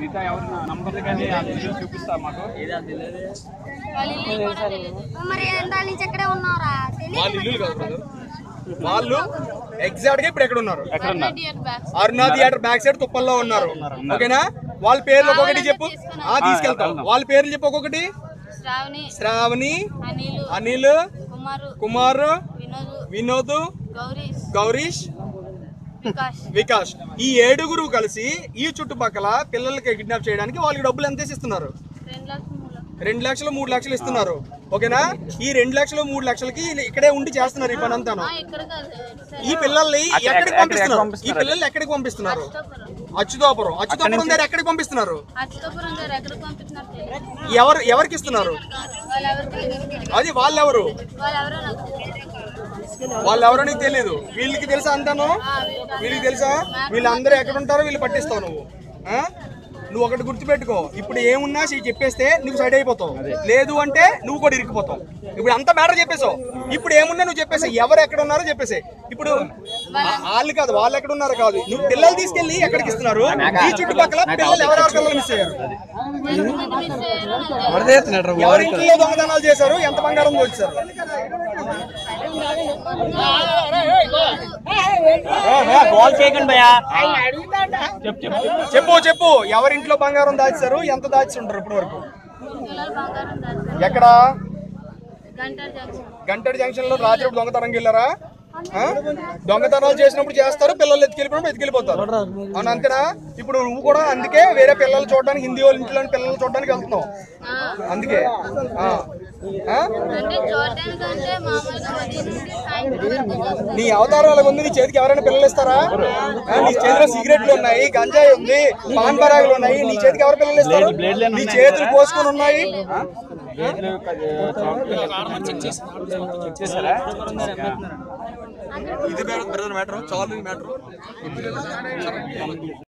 మిగతా ఎవరు నమ్మకం కానీ ఆ వీడియో చూపిస్తా మాకు వాళ్ళ ఇల్లు కూడా తెలియదు మరి ఎందాల నుంచి ఎక్కడే ఉన్నారా వాళ్ళ ఇల్లు కాదు బ్రదర్ వాళ్ళు ఎగ్జాక్ట్ గా ఇప్పుడు ఎక్కడ ఉన్నారు ఎక్కడ ఉన్నారు year back Aruna theatre back side తుప్పల్లో ఉన్నారు ఓకేనా వాళ్ళ పేర్లు ఒక్కొక్కటి చెప్పు ఆ తీసుకెళ్తాం వాళ్ళ పేర్లు చెప్పు ఒక్కొక్కటి శ్రావణి శ్రావణి అనిల్ అనిల్ కుమారు కుమార్ వినోద్ వినోద్ గౌరీష్ గౌరీష్ వికాస్ వికాస్ ఈ ఏడుగురు కలిసి ఈ చుట్టుపక్కల పిల్లలకి కిడ్నాప్ చేయడానికి వాళ్ళకి డబ్బులు ఎంత ఇస్తున్నారు రెండు లక్షలు మూడు లక్షలు రెండు లక్షలు మూడు లక్షలు ఇస్తున్నారు ఓకేనా ఈ రెండు లక్షలు మూడు లక్షలకి వీళ్ళు ఇక్కడే ఉండి చేస్తున్నారు ఈ పని అంతాను ఆ, ఇక్కడ కాదు ఇటు సైడ్. ఈ పిల్లల్ని అక్కడ- ఎక్కడికి ఎక్కడ- పంపిస్తున్నారు ఎక్కడ ఈ పంపిస్తున్నారు? పిల్లల్ని ఎక్కడికి పంపిస్తున్నారు అచ్యుతాపురం అచ్యుతాపురం అచ్యుతాపురం దగ్గర ఎక్కడికి పంపిస్తున్నారు అచ్యుతాపురం గారు ఎక్కడికి పంపించినారు తెలియదు. ఎవరు ఎవరికి ఇస్తున్నారు వాళ్ళు ఎవరికి తెలియదు. అది వాళ్ళెవరు వాళ్ళు ఎవరో నాకు తెలియదు. వాళ్ళు ఎవరో నీకు తెలియదు వీళ్ళకి తెలుసా అంతాను ఆ, వీళ్ళకి వీళ్ళకి తెలుసా వీళ్ళందరూ ఎక్కడ ఉంటారో వీళ్ళు పట్టిస్తావు నువ్వు ఆ? నువ్వు ఒకటి గుర్తుపెట్టుకో ఇప్పుడు ఏమున్నా సీ చెప్పేస్తే నువ్వు సైడ్ అయిపోతావు లేదు అంటే నువ్వు కూడా ఇరికిపోతావు ఇప్పుడు అంత మ్యాటర్ చెప్పేసావు ఇప్పుడు ఏమున్నా నువ్వు చెప్పేసి ఎవరు ఎక్కడ ఉన్నారో చెప్పేసి ఇప్పుడు ఆ- వాళ్ళు కాదు వాళ్ళు ఎక్కడ ఉన్నారో కాదు నువ్వు పిల్లలు తీసుకెళ్ళి ఎక్కడికి ఇస్తున్నారు ఈ చుట్టుపక్కల పిల్లలు ఎవరెవరి పిల్లలు మిస్ అయ్యారు ఎంతమంది మిస్ అయ్యారో నాకు తెలియదు. ఎవరి ఇంట్లో దొంగతనాలు చేశారు ఎంత బంగారం దోచారు కాల్ చేయకండి భయ్యా చెప్పు చెప్పు చెప్పు చెప్పు ఎవరింట్లో బంగారం దాచారు ఎంత దాచి ఉంటారు ఇప్పటి వరకు పిల్లలు బంగారం దాచారు ఎక్కడ గంటల జంక్షన్ గంటడి జంక్షన్ లో రాత్రి దొంగతనం వెళ్ళారా ఆ? దొంగతనాలు చేసినప్పుడు చేస్తారు పిల్లలు ఎత్తుకెళ్ళిపోయినప్పుడు ఎత్తుకెళ్ళిపోతారు అవును అంతేనా ఇప్పుడు నువ్వు కూడా అందుకే వేరే పిల్లలు చూడడానికి హిందీ వాళ్ళ ఇంట్లోని పిల్లలు చూడడానికి వెళ్తున్నావు ఆ, అందుకే ఆ. ఆ? అంటే చూడడానికి అంటే మామూలుగా ఉదయం నుండి సాయంత్రం వరకు చూస్తాం. నీ అవతారం అలాగ ఉంది నీ చేతికి ఎవరైనా పిల్లలు ఇస్తారా ఆ, నీ చేతిలో సిగరెట్లు ఉన్నాయి గంజాయి ఉంది పాన్ పరాగులు ఉన్నాయి నీ చేతికి ఎవరు పిల్లలు ఇస్తారు బ్లేడ్లు నీ చేతులు కోసుకొని ఉన్నాయి చెక్ చేశారా ఇది బ్రదర్ మ్యాటర్ చాలు మ్యాటర్